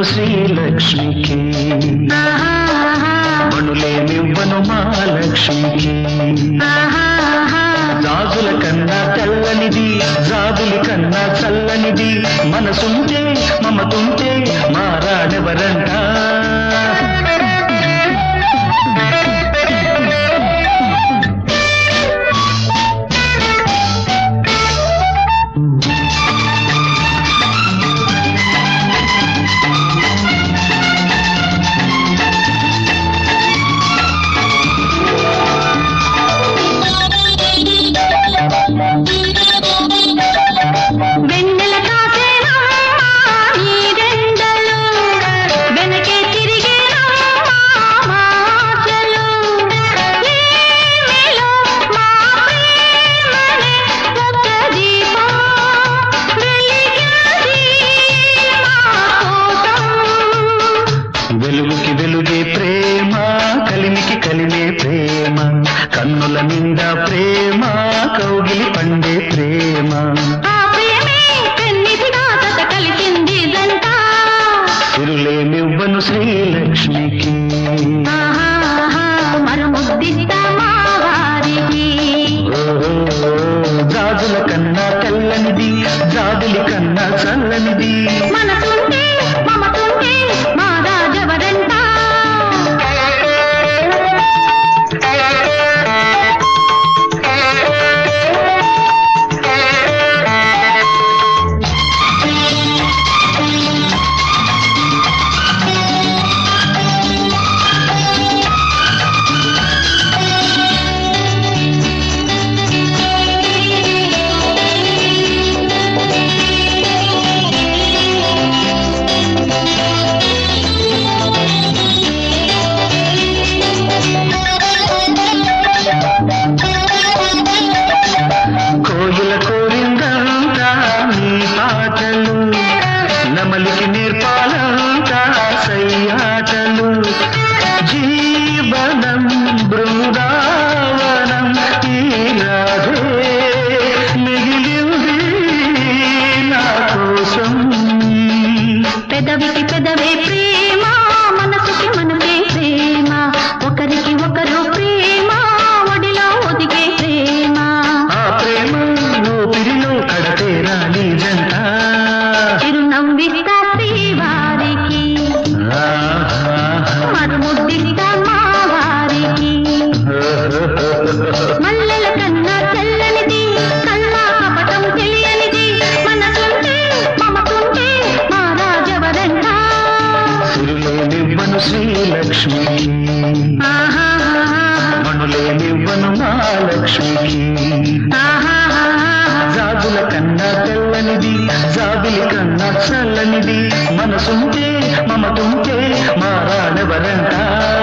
శ్రీలక్ష్మికి మణులేమివ్వను మా లక్ష్మికి జాజుల కన్నా తెల్లనిది జాబులి కన్నా చల్లనిది మనసుంటే మమతుంటే మారాడెవరంట వెన్నెల కాసేనమ్మా నీ రెండలు వెనకే తిరిగేనమ్మా మా ఆశలు ఏమిలో మా ప్రేమనే ఒక దీపం వెలిగింది మా కోసం వెలుగుకి వెలుగే ప్రేమ కలిమికి కలిమే ప్రేమ కన్నుల నిండా ప్రేమ కౌగిలి పండే ప్రేమ ఆ ప్రేమే పెన్నిదిగా జత కలిసింది జంట తిరులేమివ్వను శ్రీలక్ష్మికి ఆహాహా మరుముద్దిస్తా మా వారికి ఓహో, జాజుల కన్నా తెల్లనిది జాబులి కన్నా చల్లనిది మనసుంటే మమతుంటే మా రాజవరంట కోయిల కోరిందంతా నీ పాటలు నమలికి నేర్పాలంతా సయ్యాటలు జీవనం బృందావనం ఈ రాధే మిగిలింది నా కోసం పెదవికి పెదవే ప్రేమ మనసుకి మనసే ప్రేమ ఒకరికి ఒకరు ప్రేమ ఒడిలో ఒదిగే ప్రేమ ఆ ప్రేమ ఊపిరిలో కడతేరా నీ జంట చిరునవ్విస్తా శ్రీవారికి మరుముద్దిస్తా మా వారికి మల్లెల కన్నా తెల్లనిది కన్నా కపటం తెలియనిది మనసుంటే మమతుంటే మా రాజవరంట సిరులేనివ్వను శ్రీలక్ష్మికి ఆహాహాహా, మణులేనివ్వను మా లక్ష్మికి ఆహాహాహా. జాబుల కన్నా తెల్లనిది జాబులి కన్నా చల్లనిది మనసుంటే మమతుంటే మారాడెవరంట